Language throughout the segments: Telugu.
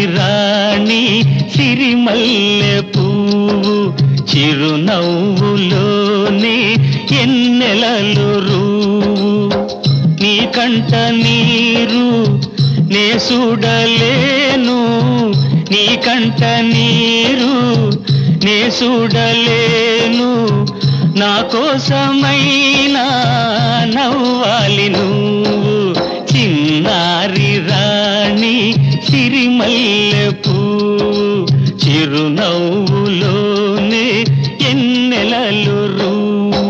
రాణి సిరిమల్లె పువ్వు చిరునవ్వులోనే ఎన్నెలలు రూవు నీ కంట నీరు నే చూడలేను నీ కంట నీరు నే చూడలేను నా కోసమైనా నవ్వాలి నువ్వు చిన్నారి రాణి సిరిమల్లె పువ్వు చిరునవ్వులోనే ఎన్నెలలు రూవు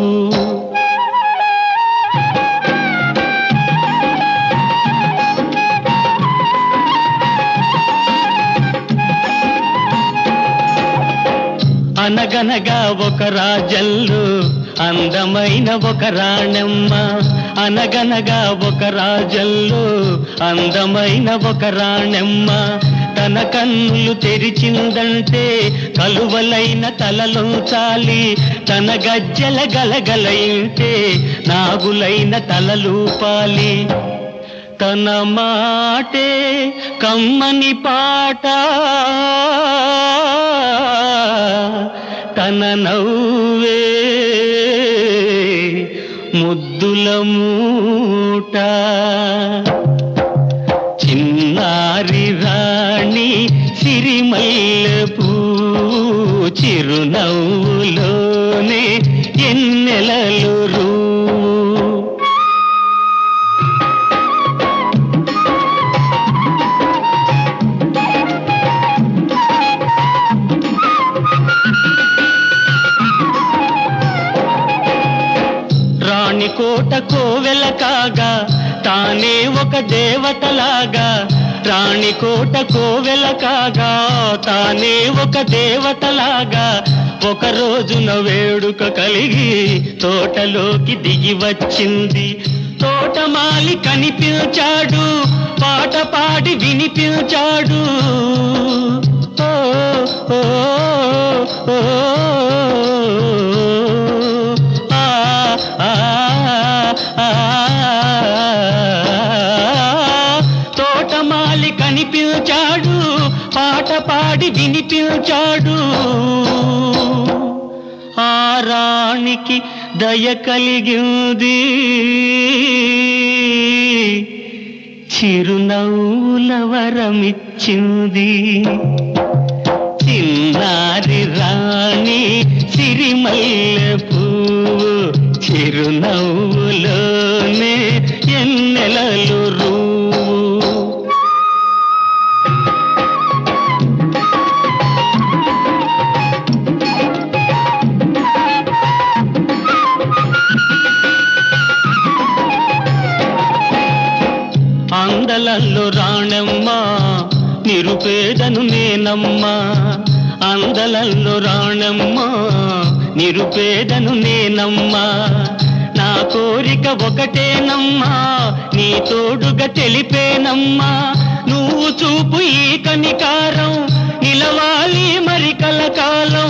అనగనగా ఒక రాజల్లు అందమైన ఒక రాణమ్మ అనగనగా ఒక రాజల్లు అందమైన ఒక రాణమ్మ తన కన్నులు తెరిచిందంటే కలువలైన తలలోచాలి తన గజ్జల గలగలయింటే నాగులైన తలలూపాలి తన మాటే కమ్మని పాట తన నవ్వే ముద్దుల మూట చిన్నారి రాణి సిరిమల్లెపూ చిరునవ్వులోనే ఎన్నెలలు రూ రాణి కోట కోవెల కాగా తానే ఒక దేవతలాగా రాణి కోట కోవెల కాగా తానే ఒక దేవతలాగా ఒక రోజున వేడుక కలిగి తోటలోకి దిగి వచ్చింది తోటమాలి కనిపించాడు పాట పాడి వినిపించాడు ఓ, ఓ, ఓ, ఆ, ఆ, ఆ, తోటమాలి కనిపించాడు పాట పాడి వినిపించాడు ఆ రాణికి దయ కలిగింది చిరునవ్వుల వరమిచ్చింది చిన్నారి రాణి సిరిమల్లె పువ్వు చిరునవ్వులోనే ఎన్నెలలు రూవు అందలల్లో రాణమ్మ నిరుపేదను నేనమ్మా అందలల్లో రాణమ్మ నిరుపేదను నేనమ్మా నా కోరిక ఒకటేనమ్మా నీ తోడుగా తెలిపేనమ్మా నువ్వు చూపు ఈ కనికారం నిలవాలి మరి కలకాలం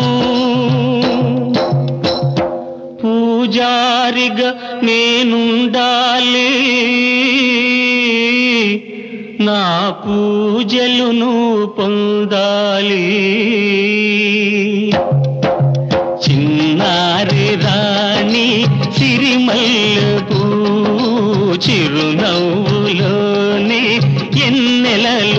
పూజారిగా నేనుండాలి నా పూజలును పొందాలి చిన్నారి రాణి సిరిమల్లెపూ చిరునవ్వులోనే ఎన్నెలలు